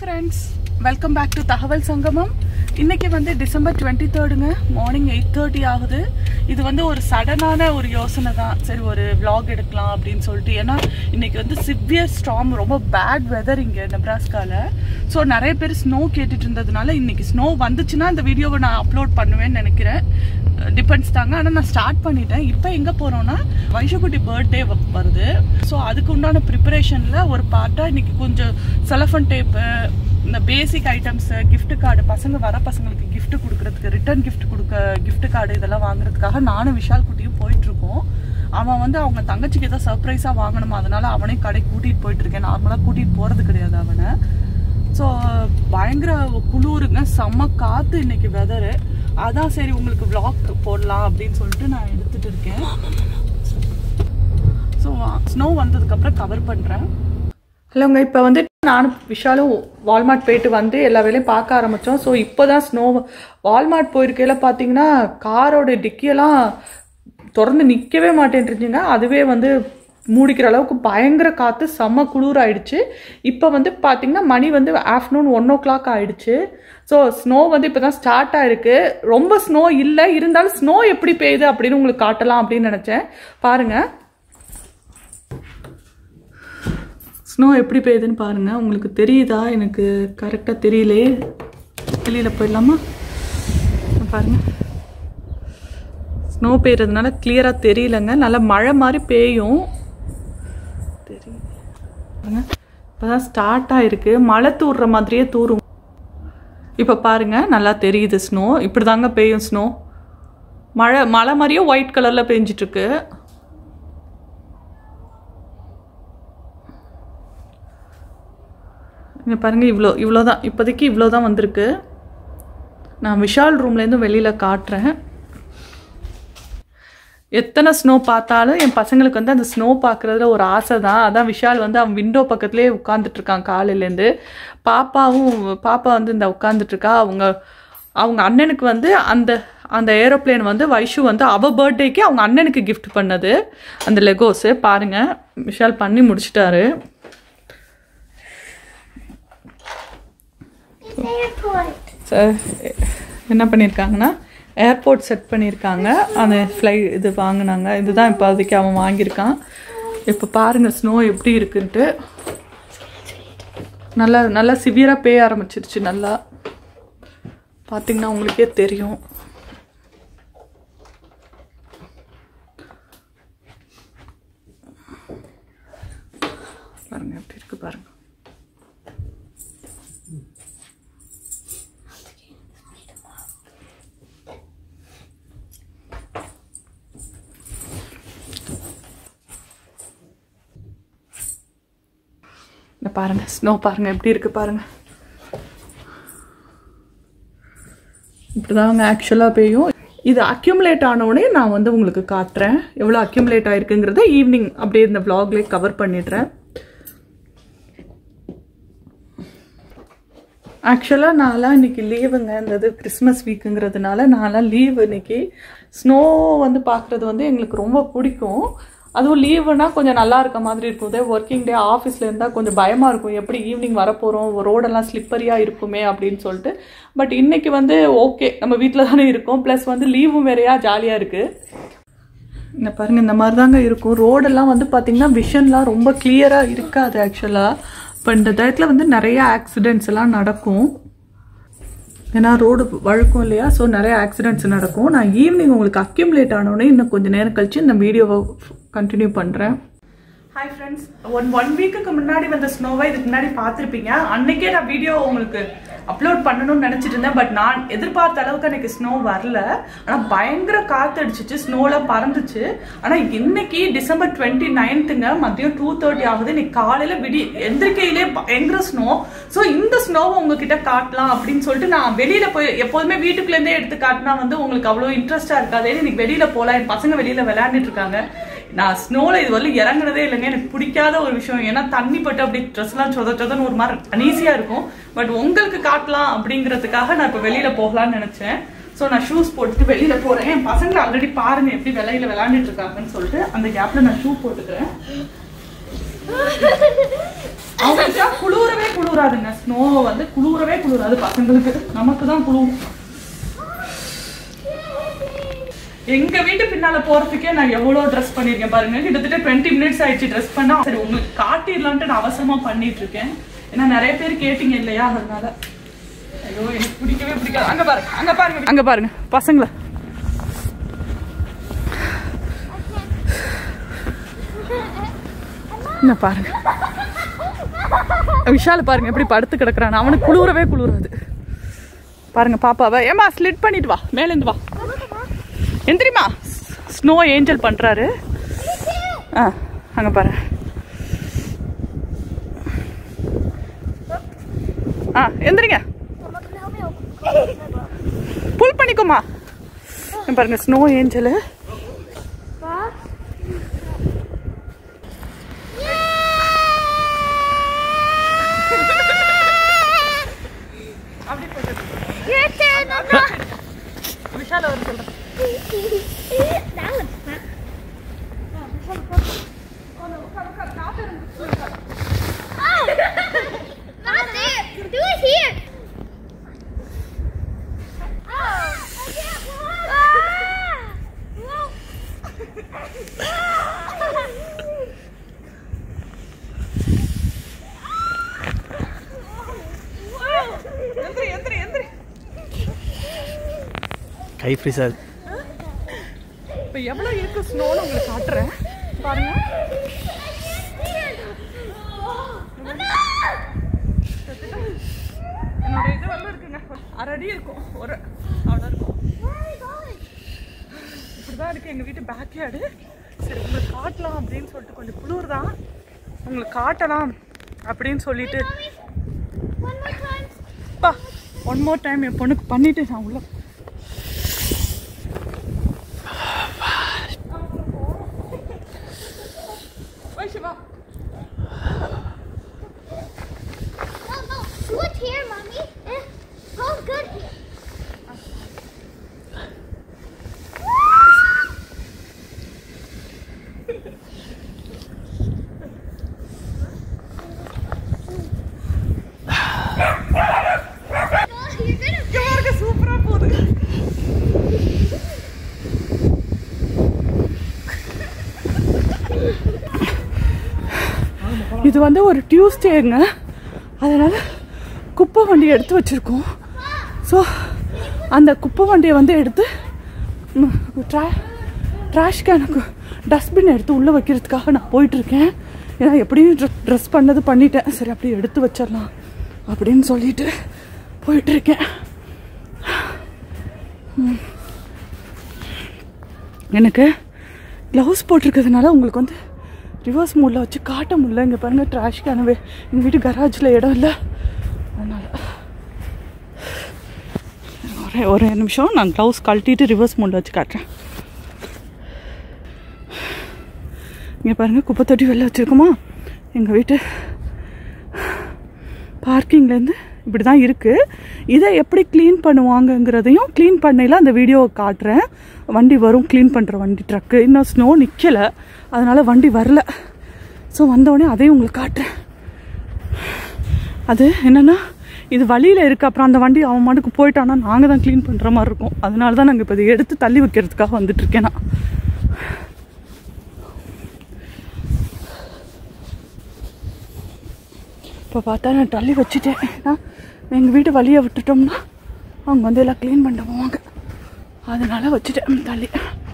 Friends welcome back to தகவல் சங்கமம் இன்னைக்கு வந்து டிசம்பர் டுவெண்ட்டி தேர்டுங்க மார்னிங் எயிட் தேர்ட்டி ஆகுது இது வந்து ஒரு சடனான ஒரு யோசனை தான் சரி ஒரு vlog எடுக்கலாம் அப்படின்னு சொல்லிட்டு ஏன்னா இன்னைக்கு வந்து சிவியர் ஸ்டாம் ரொம்ப பேட் வெதர் இங்கே நெப்ராஸ்கால ஸோ நிறைய பேர் ஸ்னோ கேட்டுட்டு இருந்ததுனால இன்னைக்கு ஸ்னோ வந்துச்சுன்னா இந்த வீடியோவை நான் அப்லோட் பண்ணுவேன்னு நினைக்கிறேன் டிபெண்ட்ஸ் தாங்க ஆனால் நான் ஸ்டார்ட் பண்ணிட்டேன் இப்போ எங்கே போகிறோன்னா வைஷுக்குட்டி பர்த்டே வருது ஸோ அதுக்கு உண்டான ப்ரிப்பரேஷனில் ஒரு பார்ட்டாக இன்னைக்கு கொஞ்சம் செலஃபன் டேப்பு இந்த பேசிக் ஐட்டம்ஸ் gift கார்டு பசங்க வர பசங்களுக்கு gift கொடுக்கறதுக்கு ரிட்டர்ன் gift கொடுக்க gift கார்டு இதெல்லாம் வாங்குறதுக்காக நானும் விஷால் குட்டியும் போயிட்டு இருக்கோம் அவன் வந்து அவங்க தங்கச்சிக்கு ஏதோ சர்ப்ரைஸாக வாங்கணுமா அதனால அவனையும் கடைக்கு கூட்டிகிட்டு போயிட்டு இருக்கேன் நார்மலாக கூட்டிகிட்டு போகிறது கிடையாது அவனை ஸோ பயங்கர குளிருங்க செம்ம காற்று இன்னைக்கு வெதரு அதான் சரி உங்களுக்கு vlog போடலாம் அப்படின்னு சொல்லிட்டு நான் எடுத்துட்டு இருக்கேன் ஸோ ஸ்னோ வந்ததுக்கப்புறம் கவர் பண்ணுறேன் ஹலோங்க இப்போ வந்து நானும் விஷாலும் வால்மார்ட் போயிட்டு வந்து எல்லா வேலையும் பார்க்க ஆரம்பித்தோம் ஸோ இப்போ தான் ஸ்னோ வால்மார்ட் போயிருக்கையில பார்த்தீங்கன்னா காரோட டிக்கியெல்லாம் திறந்து நிற்கவே மாட்டேன்ருச்சுங்க அதுவே வந்து மூடிக்கிற அளவுக்கு பயங்கர காற்று செம்ம குளிர் ஆயிடுச்சு இப்போ வந்து பார்த்தீங்கன்னா மணி வந்து ஆஃப்டர்நூன் ஒன் ஓ கிளாக் ஆயிடுச்சு ஸோ ஸ்னோ வந்து இப்போ தான் ஸ்டார்ட் ஆயிருக்கு ரொம்ப ஸ்னோ இல்லை இருந்தாலும் ஸ்னோ எப்படி பெய்யுது அப்படின்னு உங்களுக்கு காட்டலாம் அப்படின்னு நினச்சேன் பாருங்கள் ஸ்னோ எப்படி பெய்யுதுன்னு பாருங்கள் உங்களுக்கு தெரியுதா எனக்கு கரெக்டாக தெரியலையே வெளியில் போயிடலாமா பாருங்கள் ஸ்னோ பெய்யறதுனால கிளியராக தெரியலங்க நல்லா மழை மாதிரி பெய்யும் தெரியுது பாருங்க இப்போ தான் ஸ்டார்ட் ஆயிருக்கு மழை தூடுற மாதிரியே தூரும் இப்போ பாருங்க நல்லா தெரியுது ஸ்னோ இப்படி தாங்க பெய்யும் ஸ்னோ மழை மழை மாதிரியே ஒயிட் கலரில் பெஞ்சிட்ருக்கு இங்கே பாருங்கள் இவ்வளோ இவ்வளோ தான் இப்போதைக்கு இவ்வளோ தான் வந்திருக்கு நான் விஷால் ரூம்லேருந்து வெளியில் காட்டுறேன் எத்தனை ஸ்னோ பார்த்தாலும் என் பசங்களுக்கு வந்து அந்த ஸ்னோ பார்க்குறதுல ஒரு ஆசை தான் அதான் விஷால் வந்து அவன் விண்டோ பக்கத்துலேயே உட்காந்துட்ருக்கான் காலையிலேருந்து பாப்பாவும் பாப்பா வந்து இந்த உட்காந்துட்ருக்கா அவங்க அவங்க அண்ணனுக்கு வந்து அந்த அந்த ஏரோப்ளேன் வந்து வைஷு வந்து அவள் பர்த்டேக்கு அவங்க அண்ணனுக்கு gift பண்ணது அந்த லெகோஸு பாருங்கள் விஷால் பண்ணி முடிச்சிட்டாரு சார் என்ன பண்ணியிருக்காங்கன்னா ஏர்போர்ட் செட் பண்ணியிருக்காங்க அந்த ஃப்ளை இது வாங்கினாங்க இதுதான் இப்போ அதுக்கு அவன் வாங்கியிருக்கான் இப்போ பாருங்கள் ஸ்னோ எப்படி இருக்குன்ட்டு நல்லா நல்லா சிவியராக பேய ஆரம்பிச்சிருச்சு நல்லா பார்த்தீங்கன்னா உங்களுக்கே தெரியும் பாருங்க எப்படி இருக்கு பாருங்க இந்த பாருங்க ஸ்னோ பாருங்க எப்படி இருக்கு பாருங்க இப்படிதாங்க ஆக்சுவலாக பெய்யும் இது அக்யூமுலேட் ஆனவுடனே நான் வந்து உங்களுக்கு காட்டுறேன் எவ்வளோ அக்யூமுலேட் ஆயிருக்குங்கிறத ஈவினிங் அப்படியே இந்த vlogலயே கவர் பண்ணிடுறேன் ஆக்சுவலாக நான்லாம் இன்னைக்கு லீவுங்க இந்த இது கிறிஸ்மஸ் வீக்குங்கிறதுனால நான்லாம் லீவு இன்னைக்கு ஸ்னோ வந்து பார்க்குறது வந்து எங்களுக்கு ரொம்ப பிடிக்கும் அதுவும் லீவுனா கொஞ்சம் நல்லா இருக்க மாதிரி இருக்கும் இதே ஒர்க்கிங் டே ஆஃபீஸில் இருந்தால் கொஞ்சம் பயமாக இருக்கும் எப்படி ஈவினிங் வரப்போகிறோம் ரோடெல்லாம் ஸ்லிப்பரியாக இருக்குமே அப்படின்னு சொல்லிட்டு பட் இன்னைக்கு வந்து ஓகே நம்ம வீட்டில் தானே இருக்கோம் ப்ளஸ் வந்து லீவும் வேறையா ஜாலியாக இருக்குது இந்த பாருங்க இந்த மாதிரி தாங்க இருக்கும் ரோடெல்லாம் வந்து பார்த்தீங்கன்னா விஷன்லாம் ரொம்ப கிளியராக இருக்காது ஆக்சுவலாக இப்போ இந்த டயத்தில் வந்து நிறைய ஆக்சிடென்ட்ஸ் எல்லாம் நடக்கும் ஏன்னா ரோடு வழுக்கும் இல்லையா ஸோ நிறைய ஆக்சிடென்ட்ஸ் நடக்கும் நான் ஈவினிங் உங்களுக்கு அக்யூமுலேட் ஆனோடனே இன்னும் கொஞ்சம் நேரம் கழிச்சு இந்த வீடியோவை கண்டினியூ பண்ணுறேன் ஹாய் ஃப்ரெண்ட்ஸ் ஒன் ஒன் வீக்குக்கு முன்னாடி வந்த ஸ்னோவை இதுக்கு முன்னாடி பார்த்துருப்பீங்க அன்னைக்கே நான் வீடியோ உங்களுக்கு அப்லோட் பண்ணணும்னு நினச்சிட்டு இருந்தேன் பட் நான் எதிர்பார்த்த அளவுக்கு எனக்கு ஸ்னோ வரல ஆனால் பயங்கர காற்று அடிச்சிச்சு ஸ்னோலாம் பறந்துச்சு ஆனால் இன்னைக்கு டிசம்பர் டுவெண்ட்டி நைன்த்துங்க மதியம் டூ தேர்ட்டி ஆகுது இன்னைக்கு காலையில் விடி எந்திரிக்கையிலே பயங்கர ஸ்னோ ஸோ இந்த ஸ்னோவை உங்ககிட்ட காட்டலாம் அப்படின்னு சொல்லிட்டு நான் வெளியில போய் எப்போதுமே வீட்டுக்குள்ளேருந்தே எடுத்து காட்டினா வந்து உங்களுக்கு அவ்வளோ இன்ட்ரெஸ்டாக இருக்காது இன்னைக்கு வெளியில போகலாம் என் பசங்க வெளியில விளையாண்டுட்டு இருக்காங்க நான் ஸ்னோல இது வரல இறங்குனதே இல்லைங்க எனக்கு பிடிக்காத ஒரு விஷயம் ஏன்னா தண்ணி பட்டு அப்படி ட்ரெஸ்லாம் சொத சொதன்னு ஒரு மாதிரி அனீசியா இருக்கும் பட் உங்களுக்கு காட்டலாம் அப்படிங்கிறதுக்காக நான் இப்போ வெளியில போகலாம்னு நினைச்சேன் ஸோ நான் ஷூஸ் போட்டுட்டு வெளியில போறேன் என் பசங்களை ஆல்ரெடி பாருங்க எப்படி வெளியில விளையாண்டுட்டு இருக்காங்கன்னு சொல்லிட்டு அந்த கேப்ல நான் ஷூ போட்டுக்கிறேன் அவங்களுக்கு குளிரவே குளிராதுங்க ஸ்னோ வந்து குளிரவே குளிராது பசங்களுக்கு நமக்கு தான் குளிரும் எங்க வீட்டு பின்னால போறதுக்கே நான் எவ்வளவு ட்ரெஸ் பண்ணிருக்கேன் பாருங்க கிட்டத்தட்ட டுவெண்ட்டி மினிட்ஸ் ஆயிடுச்சு ட்ரெஸ் பண்ணா சரி உங்களுக்கு காட்டிடலான்ட்டு நான் அவசரமா பண்ணிட்டு இருக்கேன் ஏன்னா நிறைய பேர் கேட்டீங்க இல்லையா அதனால ஐயோ எனக்கு பிடிக்கவே பிடிக்காது அங்க பாருங்க அங்க பாருங்க அங்க பாருங்க பசங்கள என்ன பாருங்க விஷால் பாருங்க எப்படி படுத்து கிடக்குறான் அவனுக்கு குளிரவே குளிராது பாருங்க பாப்பாவை ஏமா ஸ்லிட் பண்ணிட்டு வா மேலேந்து வா எந்திரிமா ஸ்னோ ஏஞ்சல் பண்றாரு ஆ அங்க பாரு ஆ எந்திரிங்க புல் பண்ணிக்கோமா இங்க பாருங்க ஸ்னோ ஏஞ்சல் விஷால் அவர் சொல்றேன் Not there. Do it here. Oh, I can't walk. Ah! எந்திரி எந்திரி எந்திரி கை ஃப்ரீஸ் ஆகுது இப்போ எவ்வளோ இருக்கு ஸ்னோன்னு உங்களுக்கு காட்டுறேன் பாருங்க என்னோட இது வந்து இருக்குங்க அரை அடி இருக்கும் ஒரு அவ்வளோ இருக்கும் இப்படிதான் இருக்கு எங்க வீட்டு பேக் யார்டு சரி உங்களுக்கு காட்டலாம் அப்படின்னு சொல்லிட்டு கொஞ்சம் குளிர் தான் உங்களுக்கு காட்டலாம் அப்படின்னு சொல்லிட்டு One more time. பா ஒன் மோர் டைம் என் பொண்ணுக்கு பண்ணிட்டு நான் உள்ள வை Siva No, no. Do it here, mommy. Eh, Oh, good. Oh, you're gonna இங்க பாருங்க சூப்பரா போகுது இது வந்து ஒரு டியூஸ்டேங்க அதனால குப்பை வண்டி எடுத்து வச்சிருக்கோம் ஸோ அந்த குப்பை வண்டியை வந்து எடுத்து ம், ட்ரா ட்ராஷ் கேனுக்கு டஸ்ட்பின் எடுத்து உள்ளே வைக்கிறதுக்காக நான் போயிட்டுருக்கேன் ஏன்னா எப்படியும் ட்ரெஸ் பண்ணது பண்ணிட்டேன் சரி அப்படியே எடுத்து வச்சிடலாம் அப்படின்னு சொல்லிட்டு போயிட்டுருக்கேன் எனக்கு க்ளவுஸ் போட்டிருக்கிறதுனால உங்களுக்கு வந்து ரிவர்ஸ் மோடில் வச்சு காட்ட முடியல இங்கே பாருங்கள் ட்ராஷ் கேனவே எங்கள் வீட்டு கராஜில் இடம் இல்லை அதனால் ஒரே ஒரே நிமிஷம் நான் க்ளவுஸ் கழட்டிட்டு ரிவர்ஸ் மோடில் வச்சு காட்டுறேன் இங்கே பாருங்கள் குப்பை தொட்டி வெளில வச்சுருக்கோமா எங்கள் வீட்டு பார்க்கிங்லேருந்து இப்படி தான் இருக்குது இதை எப்படி க்ளீன் பண்ணுவாங்கங்கிறதையும் க்ளீன் பண்ணையில் அந்த வீடியோவை காட்டுறேன் வண்டி வரும் க்ளீன் பண்ணுற வண்டி ட்ரக்கு இன்னும் ஸ்னோ நிற்கலை அதனால் வண்டி வரல ஸோ வந்தோடனே அதையும் உங்களுக்கு காட்டுறேன் அது என்னென்னா இது வழியில் இருக்குது அப்புறம் அந்த வண்டி அவன் மாட்டுக்கு போயிட்டான்னா நாங்கள் தான் க்ளீன் பண்ணுற மாதிரி இருக்கும் அதனால தான் நாங்கள் இப்போ இதை எடுத்து தள்ளி வைக்கிறதுக்காக வந்துட்டுருக்கேன் நான் இப்போ பார்த்தா நான் தள்ளி வச்சுட்டேன் ஏன்னா எங்கள் வீட்டு வழியை விட்டுட்டோம்னா அவங்க வந்து எல்லாம் க்ளீன் பண்ண போவாங்க அதனால வச்சுட்டேன் தள்ளி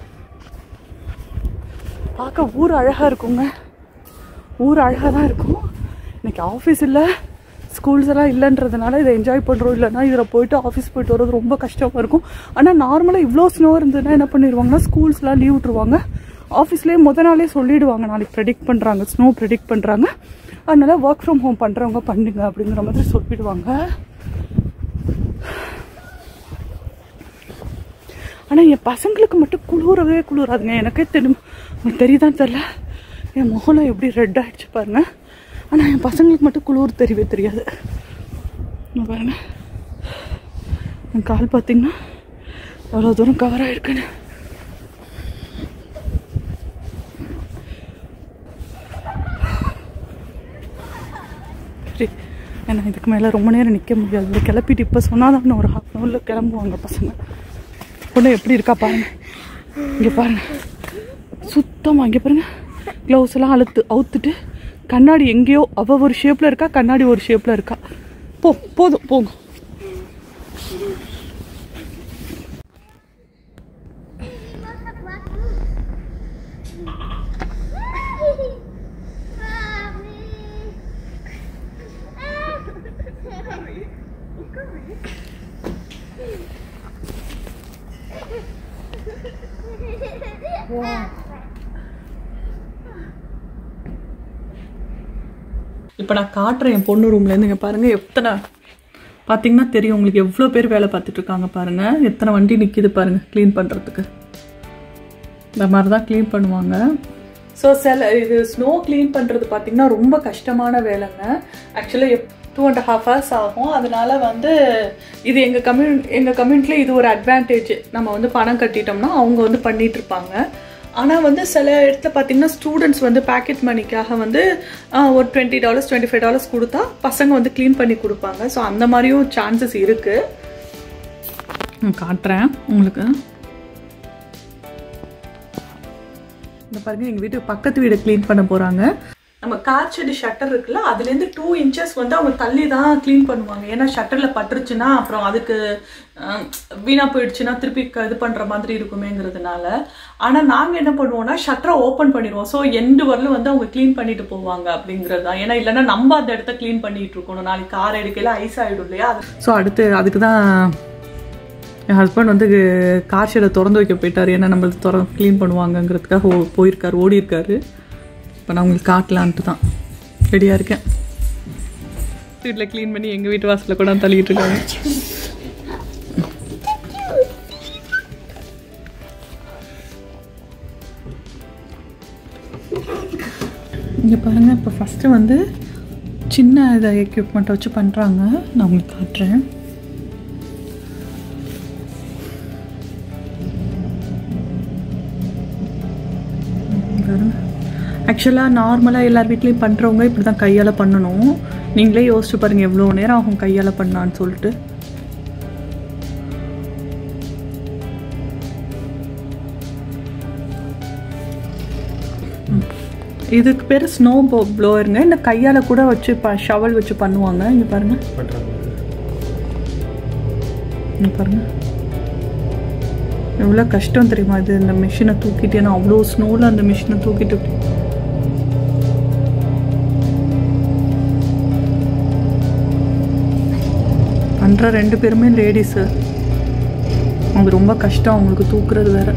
பார்க்க ஊர் அழகாக இருக்குங்க ஊர் அழகாக தான் இருக்கும் இன்னைக்கு ஆஃபீஸ் இல்லை ஸ்கூல்ஸ் எல்லாம் இல்லைன்றதுனால இதை என்ஜாய் பண்ணுறோம் இல்லைன்னா இதில் போயிட்டு ஆஃபீஸ் போயிட்டு வர்றது ரொம்ப கஷ்டமாக இருக்கும் ஆனால் நார்மலாக இவ்வளோ ஸ்னோ இருந்ததுன்னா என்ன பண்ணிடுவாங்கன்னா ஸ்கூல்ஸ்லாம் லீவ் விட்ருவாங்க ஆஃபீஸ்லேயே முத நாளே சொல்லிடுவாங்க நாளைக்கு ப்ரெடிக்ட் பண்ணுறாங்க ஸ்னோ ப்ரெடிக்ட் பண்ணுறாங்க அதனால ஒர்க் ஃப்ரம் ஹோம் பண்ணுறவங்க பண்ணுங்க அப்படிங்கிற மாதிரி சொல்லிடுவாங்க ஆனால் என் பசங்களுக்கு மட்டும் குளிரவே குளிராதுங்க எனக்கே தெரியும் உங்களுக்கு தெரியுதான்னு தெரில என் முகம்லாம் எப்படி ரெட் ஆகிடுச்சு பாருங்க ஆனால் என் பசங்களுக்கு மட்டும் குளிர் தெரியவே தெரியாது இங்க பாருங்க என் கால் பார்த்தீங்கன்னா எவ்வளோ தூரம் கவர் ஆகிருக்குன்னு சரி ஏன்னா இதுக்கு மேலே ரொம்ப நேரம் நிற்க முடியாது கிளப்பிட்டு இப்போ சொன்னால் தான் இன்னும் ஒரு ஹாஃப் அன் ஹவரில் கிளம்புவாங்க பசங்க பொண்ணு எப்படி இருக்கா பாருங்க இங்கே பாருங்க சுத்தமாக இங்கே பாருங்க க்ளவுஸ் எல்லாம் அழுத்து அவுத்துட்டு கண்ணாடி எங்கேயோ அவள் ஒரு ஷேப்பில் இருக்கா கண்ணாடி ஒரு ஷேப்பில் இருக்கா போ போதும் போங்க You must have black boots. இப்போ நான் காட்டுறேன் என் பொண்ணு ரூம்லேருந்து இங்கே பாருங்கள் எத்தனை பார்த்தீங்கன்னா தெரியும் உங்களுக்கு எவ்வளோ பேர் வேலை பார்த்துட்டு இருக்காங்க பாருங்கள் எத்தனை வண்டி நிற்கிது பாருங்கள் க்ளீன் பண்ணுறதுக்கு இந்த மாதிரி தான் க்ளீன் பண்ணுவாங்க ஸோ சில இது ஸ்னோ க்ளீன் பண்ணுறது பார்த்தீங்கன்னா ரொம்ப கஷ்டமான வேலைங்க ஆக்சுவலாக டூ அண்ட் ஹாஃப் ஹவர்ஸ் ஆகும் அதனால வந்து இது எங்கள் கம்யூன் எங்கள் கம்யூனிட்டியில் இது ஒரு அட்வான்டேஜ் நம்ம வந்து பணம் கட்டிட்டோம்னா அவங்க வந்து பண்ணிட்டு இருப்பாங்க ஆனால் வந்து சில இடத்துல பார்த்தீங்கன்னா ஸ்டூடெண்ட்ஸ் வந்து பேக்கெட் மணிக்காக வந்து ஆஹ், ஒரு twenty dollars twenty five dollars கொடுத்தா பசங்க வந்து க்ளீன் பண்ணி கொடுப்பாங்க ஸோ அந்த மாதிரியும் சான்சஸ் இருக்குது காட்டுறேன் உங்களுக்கு இந்த பாருங்க எங்கள் வீட்டு பக்கத்து வீடு க்ளீன் பண்ண போகிறாங்க நம்ம கார் செடி ஷட்டர் இருக்குல்ல அதுலேருந்து டூ இன்ச்சஸ் வந்து அவங்க தள்ளி தான் க்ளீன் பண்ணுவாங்க ஏன்னா ஷட்டரில் பட்டுருச்சுன்னா அப்புறம் அதுக்கு அஹ், வீணா போயிடுச்சுன்னா திருப்பி க- இது பண்ணுற மாதிரி இருக்குமேங்கிறதுனால ஆனால் நாங்கள் என்ன பண்ணுவோம்னா ஷட்டரை ஓப்பன் பண்ணிடுவோம் ஸோ எண்டு வரலும் வந்து அவங்க க்ளீன் பண்ணிட்டு போவாங்க அப்படிங்கிறது தான் ஏன்னா இல்லைன்னா நம்ம அந்த இடத்த க்ளீன் பண்ணிட்டு இருக்கணும் நாளைக்கு கார் எடுக்கையில ஐஸ் ஆகிடும் இல்லையா ஸோ அடுத்து அதுக்கு தான் என் ஹஸ்பண்ட் வந்து கார் ஷெடை திறந்து வைக்க போயிட்டார் ஏன்னா நம்மளுக்கு திற க்ளீன் பண்ணுவாங்கங்கிறதுக்காக ஓ- போயிருக்காரு ஓடி இருக்காரு இப்போ நான் உங்களுக்கு காட்டலான்ட்டு தான் ரெடியாக இருக்கேன் வீட்டில் க்ளீன் பண்ணி எங்கள் வீட்டு வாசலில் கூட தள்ளிட்டு இருக்காங்க இங்கே பாருங்கள் இப்போ ஃபஸ்ட்டு வந்து சின்ன இதை எக்யூப்மெண்ட்டை வச்சு பண்ணுறாங்க நான் உங்களுக்கு காட்டுறேன் ஆக்சுவலாக நார்மலாக எல்லார் வீட்லேயும் பண்ணுறவங்க இப்படி தான் கையால் பண்ணணும் நீங்களே யோசிச்சு பாருங்கள் எவ்வளோ நேரம் ஆகும் கையால் பண்ணான்னு சொல்லிட்டு ம். இதுக்கு பேர் ஸ்னோ ப்ளோவருங்க இந்த கையால் கூட வச்சு ப ஷவல் வச்சு பண்ணுவாங்க இங்கே பாருங்கள் இங்கே பாருங்கள் எவ்வளோ கஷ்டம் தெரியுமா இது இந்த மிஷினை தூக்கிட்டு நான் அவ்வளோ ஸ்னோவில் அந்த மிஷினை தூக்கிட்டு பண்ணுற ரெண்டு பேருமே லேடிஸு அது ரொம்ப கஷ்டம் அவங்களுக்கு தூக்குறது வேற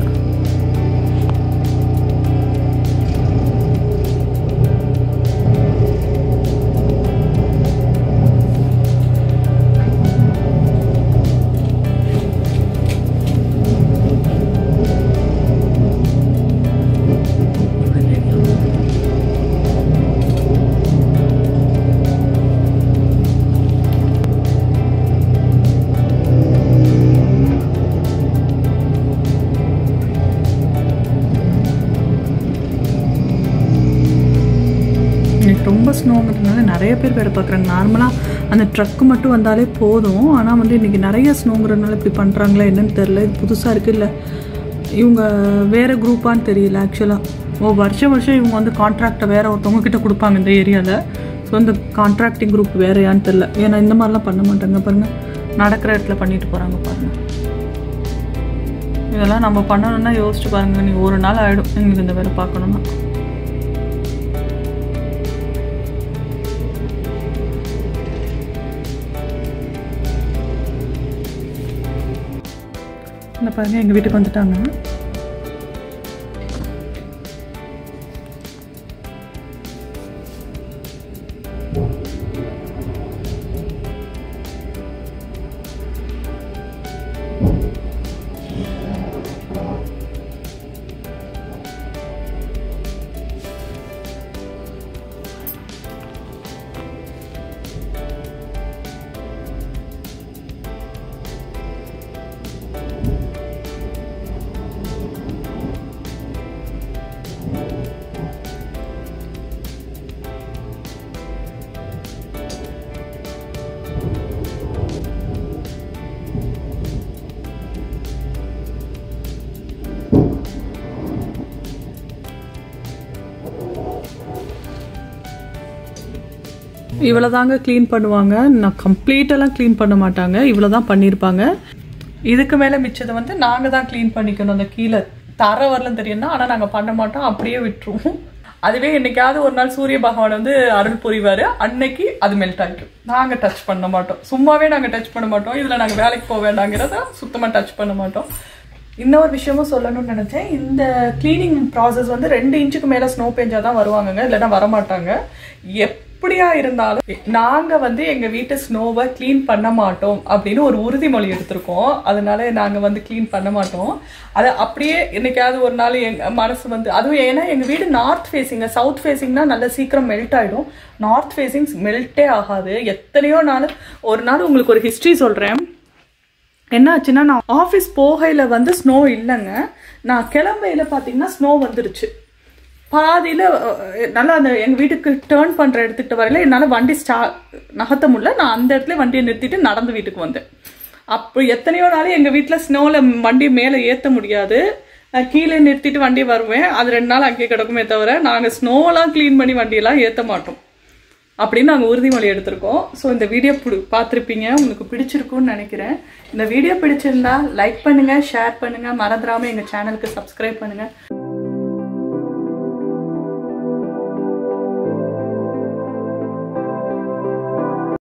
எனக்கு ரொம்ப ஸ்னோங்கிறதுனால நிறைய பேர் வேலை பார்க்குறாங்க நார்மலாக அந்த ட்ரக்கு மட்டும் வந்தாலே போதும் ஆனால் வந்து இன்றைக்கி நிறைய ஸ்னோங்கிறதுனால இப்படி பண்ணுறாங்களா என்னன்னு தெரில இது புதுசாக இருக்குது இல்லை இவங்க வேறு குரூப்பான்னு தெரியல ஆக்சுவலாக ஓ வருஷம் வருஷம் இவங்க வந்து கான்ட்ராக்டை வேற ஒருத்தவங்க கிட்ட கொடுப்பாங்க இந்த ஏரியாவில் ஸோ இந்த கான்ட்ராக்டிங் குரூப் வேறையான்னு தெரில ஏன்னா இந்த மாதிரிலாம் பண்ண மாட்டாங்க பாருங்கள் நடக்கிற இடத்துல பண்ணிட்டு போகிறாங்க பாருங்கள் இதெல்லாம் நம்ம பண்ணணும்னா யோசிச்சு பாருங்க நீ ஒரு நாள் ஆகிடும் எங்களுக்கு இந்த வேலை பார்க்கணுன்னா இந்த பாருங்க எங்கள் வீட்டுக்கு வந்துட்டாங்க இவ்வளோ தாங்க க்ளீன் பண்ணுவாங்க நான் கம்ப்ளீட்டெல்லாம் க்ளீன் பண்ண மாட்டாங்க இவ்வளோ தான் பண்ணியிருப்பாங்க இதுக்கு மேலே மிச்சதை வந்து நாங்கள் தான் க்ளீன் பண்ணிக்கணும் அந்த கீழே தர வரலாம் தெரியும்னா ஆனால் நாங்கள் பண்ண மாட்டோம் அப்படியே விட்டுருவோம் அதுவே என்னைக்காவது ஒரு நாள் சூரிய பகவான் வந்து அருள் புரிவார் அன்னைக்கு அது மெல்ட் ஆகிடும் நாங்கள் டச் பண்ண மாட்டோம் சும்மாவே நாங்கள் டச் பண்ண மாட்டோம் இதில் நாங்கள் வேலைக்கு போக வேண்டாங்கிறத சுத்தமாக டச் பண்ண மாட்டோம் இன்னொரு விஷயமும் சொல்லணும்னு நினைச்சேன் இந்த க்ளீனிங் ப்ராசஸ் வந்து ரெண்டு இன்ச்சுக்கு மேலே ஸ்னோ பெஞ்சா தான் வருவாங்கங்க இல்லைன்னா வரமாட்டாங்க எப்படியா இருந்தாலும் நாங்க வந்து எங்க வீட்டு ஸ்னோவை க்ளீன் பண்ண மாட்டோம் அப்படின்னு ஒரு உறுதிமொழி எடுத்திருக்கோம் அதனால நாங்க வந்து க்ளீன் பண்ண மாட்டோம் அதை அப்படியே என்னைக்காவது ஒரு நாள் எங்க மனசு வந்து அதுவும் ஏன்னா எங்க வீடு நார்த் ஃபேஸிங்க சவுத் ஃபேஸிங்னா நல்ல சீக்கிரம் மெல்ட் ஆயிடும் நார்த் ஃபேஸிங்ஸ் மெல்ட்டே ஆகாது எத்தனையோ நாள் ஒரு நாள் உங்களுக்கு ஒரு ஹிஸ்ட்ரி சொல்றேன் என்ன ஆச்சுன்னா நான் ஆஃபீஸ் போகையில் வந்து ஸ்னோ இல்லைங்க நான் கிளம்பையில் பார்த்தீங்கன்னா ஸ்னோ வந்துருச்சு பாதியில் நல்லா அந்த எங்கள் வீட்டுக்கு டேர்ன் பண்ணுற இடத்துக்கிட்ட வரையில என்னால் வண்டி ஸ்டா நகர்த்த முடியல நான் அந்த இடத்துல வண்டியை நிறுத்திட்டு நடந்து வீட்டுக்கு வந்தேன் அப்போ எத்தனையோ நாள் எங்கள் வீட்டில் ஸ்னோவில் வண்டி மேலே ஏற்ற முடியாது நான் கீழே நிறுத்திட்டு வண்டி வருவேன் அது ரெண்டு நாள் அங்கேயே கிடக்குமே தவிர நாங்கள் ஸ்னோலாம் க்ளீன் பண்ணி வண்டியெல்லாம் ஏற்ற மாட்டோம் அப்படின்னு நாங்கள் உறுதிமொழி எடுத்திருக்கோம் ஸோ இந்த வீடியோ பிடி பார்த்துருப்பீங்க உங்களுக்கு பிடிச்சிருக்கும்னு நினைக்கிறேன் இந்த வீடியோ பிடிச்சிருந்தா லைக் பண்ணுங்கள் ஷேர் பண்ணுங்கள் மறந்துடாமல் எங்கள் சேனலுக்கு சப்ஸ்கிரைப் பண்ணுங்கள்